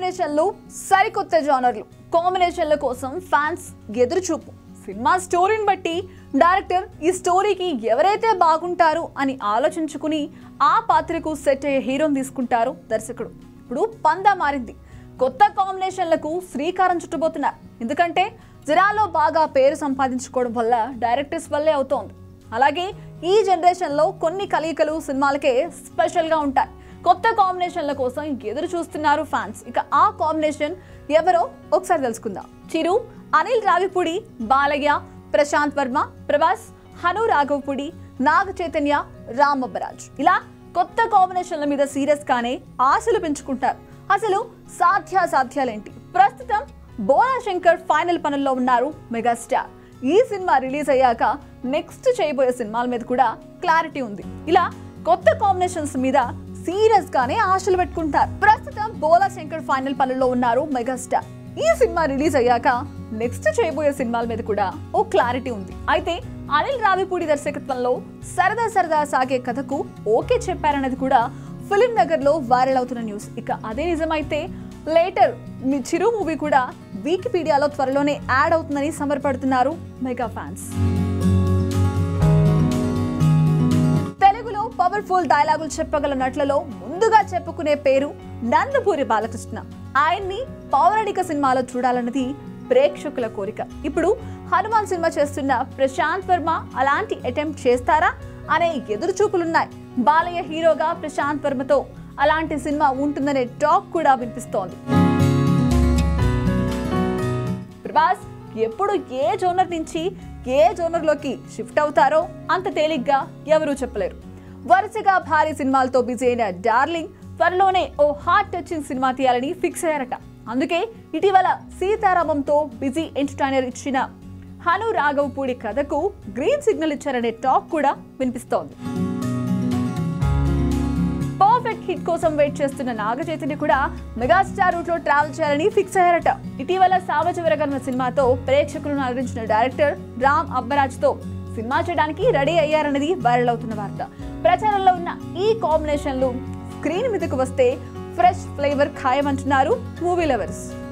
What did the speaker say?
కాంబినేషన్లు సరికొత్త జానర్లు కాంబినేషన్ల కోసం fans ఎదురుచూపు cinema స్టోరీని బట్టి డైరెక్టర్ ఈ స్టోరీకి ఎవరైతే బాగుంటారు అని ఆలోచించుకుని ఆ పాత్రకు సెట్ అయ్యే హీరోని తీసుకుంటారు దర్శకుడు ఇప్పుడు పందా మారింది కొత్త కాంబినేషన్లకు శ్రీకారం చుట్టబోతున్నారు ఎందుకంటే జనాల్లో బాగా పేరు సంపాదించుకోవడం వల్ల డైరెక్టర్స్ వల్లే అవుతోంది అలాగే ఈ జనరేషన్లో కొన్ని కలయికలు సినిమాలకే స్పెషల్గా ఉంటాయి కొత్త కాంబినేషన్ల కోసం ఎదురు చూస్తున్నారు ఫ్యాన్స్ ఇక ఆ కాంబినేషన్ ఎవరో ఒకసారి తెలుసుకుందాం చిరు అనిల్ రావిపూడి బాలయ్య ప్రశాంత్ వర్మ ప్రభాస్ హను రాఘవపూడి నాగ చైతన్య రామబ్బరాజ్ ఇలా కొత్త కాంబినేషన్ల మీద సీరియస్ గానే ఆశలు పెంచుకుంటారు అసలు సాధ్యాసాధ్యాలేంటి ప్రస్తుతం బోలా శంకర్ ఫైనల్ పనుల్లో ఉన్నారు మెగాస్టార్ ఈ సినిమా రిలీజ్ అయ్యాక నెక్స్ట్ చేయబోయే సినిమాల మీద కూడా క్లారిటీ ఉంది ఇలా కొత్త కాంబినేషన్స్ మీద సీరియస్ గానే ఆశలు పెట్టుకుంటారు ప్రస్తుతం బోలా శంకర్ ఫైనల్ పనుల్లో ఉన్నారు మెగాస్టార్ ఈ సినిమా రిలీజ్ అయ్యాక నెక్స్ట్ చేయబోయే సినిమాల మీద కూడా ఓ క్లారిటీ ఉంది అయితే అనిల్ రావిపూడి దర్శకత్వంలో సరదా సరదా సాగే కథకు ఓకే చెప్పారన్నది కూడా ఫిలిం నగర్ లో వైరల్ అవుతున్న న్యూస్ ఇక అదే నిజమైతే లేటర్ మీ చిరు మూవీ కూడా వికీపీడియాలో త్వరలోనే యాడ్ అవుతుందని సమర్పడుతున్నారు మెగా ఫ్యాన్స్ తెలుగులో పవర్ఫుల్ డైలాగులు చెప్పగల నటులలో ముందుగా చెప్పుకునే పేరు నందపూరి బాలకృష్ణ ఆయన్ని పౌరాణిక సినిమాలో చూడాలన్నది ప్రేక్షకుల కోరిక ఇప్పుడు హనుమాన్ సినిమా చేస్తున్న ప్రశాంత్ వర్మ అలాంటి అటెంప్ట్ చేస్తారా అనే ఎదురు చూపులున్నాయి బాలయ్య హీరోగా ప్రశాంత్ వర్మతో అలాంటి సినిమా ఉంటుందనే టాక్ కూడా వినిపిస్తోంది ప్రభాస్ ఎప్పుడు ఏ జోనర్ నుంచి ఏ జోనర్లోకి షిఫ్ట్ అవుతారో అంత తేలిగ్గా ఎవరూ చెప్పలేరు వరుసగా భారీ సినిమాలతో బిజీ అయిన డార్లింగ్ త్వరలోనే ఓ హార్ట్ టచింగ్ సినిమా తీయాలని ఫిక్స్ అయ్యారట అందుకే ఇటీవల సీతారామంతో బిజీ ఎంటర్టైనర్ ఇచ్చిన హను రాఘవపూడి కథకు గ్రీన్ సిగ్నల్ ఇచ్చారనే టాక్ కూడా వినిపిస్తోంది పర్ఫెక్ట్ హిట్ కోసం వెయిట్ చేస్తున్న నాగ చైతన్య కూడా మెగాస్టార్ రూట్ లో ట్రావెల్ చేయాలని ఫిక్స్ అయ్యారట ఇటీవల సావజవరగన్న సినిమాతో ప్రేక్షకులను అలరించిన డైరెక్టర్ రామ్ అబ్బరాజ్ తో సినిమా చేయడానికి రెడీ అయ్యారన్నది వైరల్ అవుతున్న వార్త ప్రచారంలో ఉన్న ఈ కాంబినేషన్లు స్క్రీన్ మీదకు వస్తే ఫ్రెష్ ఫ్లేవర్ ఖాయమంటున్నారు మూవీ లవర్స్